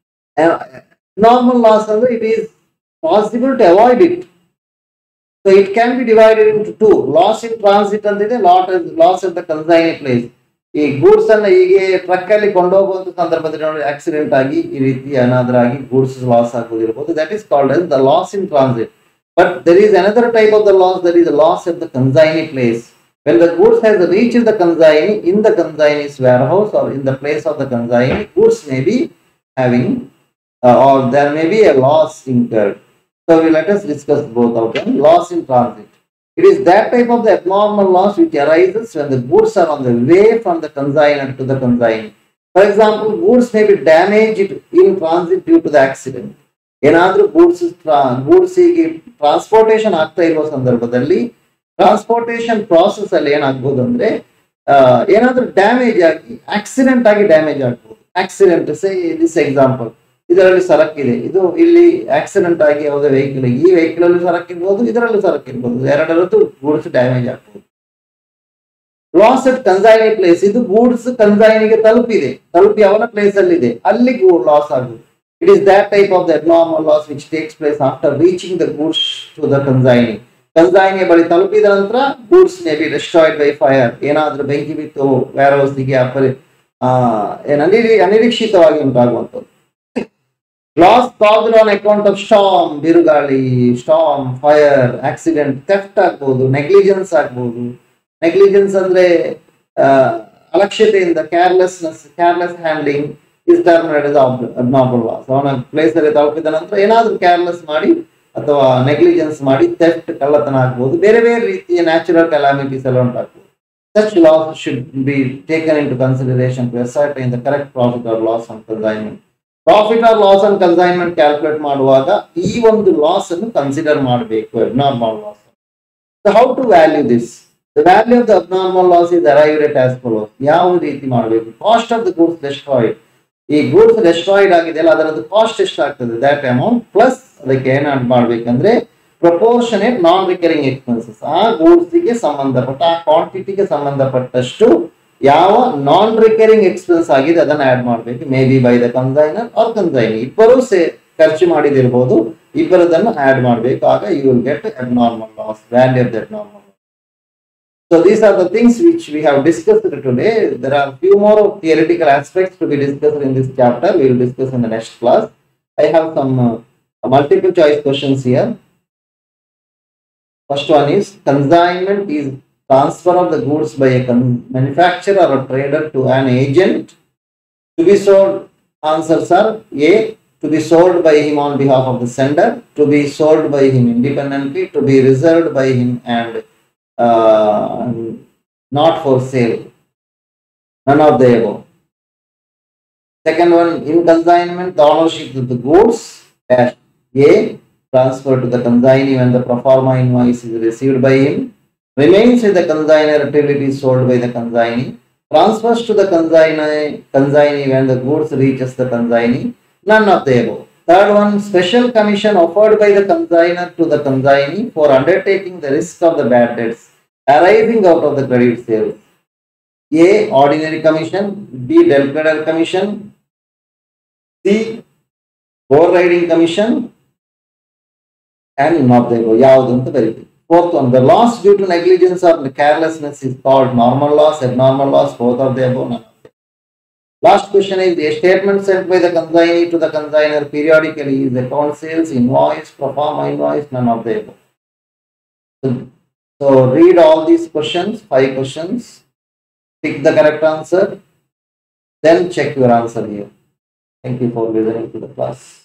normal loss ಅಂದ್ರೆ it is possible to avoid it so it can be divided into loss in transit ಅಂತಿದೆ ಲಾಟ್ loss in the consignee place ಈ ಗೂಡ್ಸ್ ಅನ್ನ ಹೀಗೆ ಟ್ರಕ್ ಅಲ್ಲಿ ಕೊಂಡೋಗುವಂತ ಸಂದರ್ಭದಲ್ಲಿ ನೋಡಿ ಆಕ್ಸಿಡೆಂಟ್ ಆಗಿ ಈ ರೀತಿ ಏನಾದ್ರೂ ಆಗಿ ಗೂಡ್ಸ್ ಲಾಸ್ ಆಗುದಿರಬಹುದು that is called as the loss in transit but there is another type of the loss there is loss at the consignee place when the goods has reached the consignee in the consignee's warehouse or in the place of the consignee goods may be having uh, or there may be a loss incurred so we let us discuss both of them loss in transit it is that type of the abnormal loss which arises when the goods are on the way from the consignor to the consignee. For example, goods may be damaged in transit due to the accident. ಏನಾದ್ರೂ goods goods ಹೀಗೆ transportation ಆಗ್ತಾ ಇರುವ ಸಂದರ್ಭದಲ್ಲಿ transportation process ಅಲ್ಲಿ ಏನಾಗ್ಬೋದು ಅಂದ್ರೆ ಏನಾದ್ರೂ damage ಆಗಿ ಆಕ್ಸಿಡೆಂಟ್ ಆಗಿ ಡ್ಯಾಮೇಜ್ ಆಗ್ಬೋದು ಆಕ್ಸಿಡೆಂಟ್ ಸೇ ದಿಸ್ ಎಕ್ಸಾಂಪಲ್ ಇದರಲ್ಲಿ ಸರಕಿದೆ ಇದು ಇಲ್ಲಿ ಆಕ್ಸಿಡೆಂಟ್ ಆಗಿ ಯಾವುದೇ ವೆಹಿಕಲ್ ಈ ವೆಹಿಕಲ್ ಅಲ್ಲಿ ಸರಕಿರ್ಬೋದು ಇದರಲ್ಲೂ ಸರಕಿರ್ಬೋದು ಎರಡರದ್ದು ಗೂಡ್ಸ್ ಡ್ಯಾಮೇಜ್ ಆಗ್ಬೋದು ಲಾಸ್ ಎಟ್ ಕನ್ಸೈನಿ ಪ್ಲೇಸ್ ಇದು ಗೂಡ್ಸ್ ಕನ್ಸೈನಿಗೆ ತಲುಪಿದೆ ತಲುಪಿ ಅವನ ಪ್ಲೇಸ್ ಅಲ್ಲಿ ಇದೆ ಅಲ್ಲಿ ಲಾಸ್ ಆಗುದು it is that type of the abnormal loss which takes place after reaching the goods to the consignee ಕನ್ಸೈನಿಯ ಬಳಿ ತಲುಪಿದ ನಂತರ goods may be destroyed by fire ಏನಾದ್ರೂ ಬೆಂಕಿ ಬಿತ್ತು ವೇರ್ ಹೌಸ್ಗೆ ಅಪರಿ ಅನಿರೀ ಅನಿರೀಕ್ಷಿತವಾಗಿ ಉಂಟಾಗುವಂಥದ್ದು loss caused on account of storm ಬಿರುಗಾಳಿ ಸ್ಟಾಮ್ ಫೈರ್ ಆಕ್ಸಿಡೆಂಟ್ ಥೆಫ್ಟ್ ಆಗ್ಬೋದು ನೆಗ್ಲಿಜೆನ್ಸ್ ಆಗ್ಬೋದು ನೆಗ್ಲಿಜೆನ್ಸ್ ಅಂದ್ರೆ ಅಲಕ್ಷ್ಯತೆಯಿಂದ carelessness careless handling is terminate abnormal loss ಅವನ ಪ್ಲೇಸ್ ಅಲ್ಲಿ ತಲುಪಿದ ನಂತರ ಏನಾದ್ರೂ ಕೇರ್ಲೆಸ್ ಮಾಡಿ ಅಥವಾ ನೆಗ್ಲಿಜೆನ್ಸ್ ಮಾಡಿ ಥೆಫ್ಟ್ ಕಳ್ಳತನ ಆಗ್ಬೋದು ಬೇರೆ ಬೇರೆ ರೀತಿಯ ನ್ಯಾಚುರಲ್ ಕೆಲಾಮಿಟೀಸ್ ಎಲ್ಲ ಉಂಟಾಗ್ತದೆ such loss should be taken into consideration to ascertain the correct profit or loss on consignment. Profit or loss and consignment calculate ಮಾಡುವಾಗ ಈ ಒಂದು ಲಾಸ್ ಅನ್ನು ಕನ್ಸಿಡರ್ ಮಾಡಬೇಕು abnormal loss how to value this the value of the abnormal loss is arrived at as follows ಯಾವ ರೀತಿ ಮಾಡಬೇಕು cost of the goods destroyed ಈ goods destroyed ಆಗಿದೆಯಲ್ಲ ಅದರದ್ದು ಕಾಸ್ಟ್ ಎಷ್ಟಾಗ್ತದೆ ದಟ್ ಅಮೌಂಟ್ ಪ್ಲಸ್ ಅದಕ್ಕೆ ಏನಾದ್ರು ಮಾಡ್ಬೇಕಂದ್ರೆ ಪ್ರಪೋರ್ಷನೇಟ್ ನಾನ್ ರಿಕರಿಂಗ್ ಎಕ್ಸ್ಪೆನ್ಸಸ್ ಆ ಗೂಡ್ಸ್ಗೆ ಸಂಬಂಧಪಟ್ಟ ಆ ಕ್ವಾಂಟಿಟಿಗೆ ಸಂಬಂಧಪಟ್ಟಷ್ಟು ಯಾವ ನಾನ್ ರಿಕರಿಂಗ್ ಎಕ್ಸ್ಪೆನ್ಸ್ ಆಗಿದೆ ಅದನ್ನ ಆಡ್ ಮಾಡಬೇಕು may be by the consignor or consignee ಇಬ್ಬರು ಸೇ ಖರ್ಚು ಮಾಡಿದಿರ್ಬೋದು ಇಬ್ಬರದನ್ನು ಆಡ್ ಮಾಡಬೇಕು ಆಗ you will get abnormal loss value of that normal So these are the things which we have discussed today. There are few more theoretical aspects to be discussed in this chapter. We will discuss in the next class. I have some uh, multiple choice questions here. First one is consignment is transfer of the goods by a con- manufacturer or trader to an agent to be sold. Answers are A to be sold by him on behalf of the sender, to be sold by him independently, to be reserved by him and uh, not for sale. None of the above. Second one, in consignment, the ownership of the goods dash A transferred to the consignee when the pro forma invoice is received by him, remains with the consignor till it is sold by the consignee, transfers to the consignee, consignee when the goods reaches the consignee, none of the above. Third one, special commission offered by the consignor to the consignee for undertaking the risk of the bad debts arising out of the credit sales. A. Ordinary commission. B. Delcredor commission. C. Overriding commission. And not the above. ಯಾವುದು ಅಂತ ಬರೀತೀವಿ Fourth one, the loss due to negligence or carelessness is called normal loss, abnormal loss, both of the above, none of them. Last question is a statement sent by the consignee to the consignor periodically is account sales, invoice, pro forma invoice, none of the above. So, so read all these questions, five questions, pick the correct answer, then check your answer here. Thank you for listening to the class.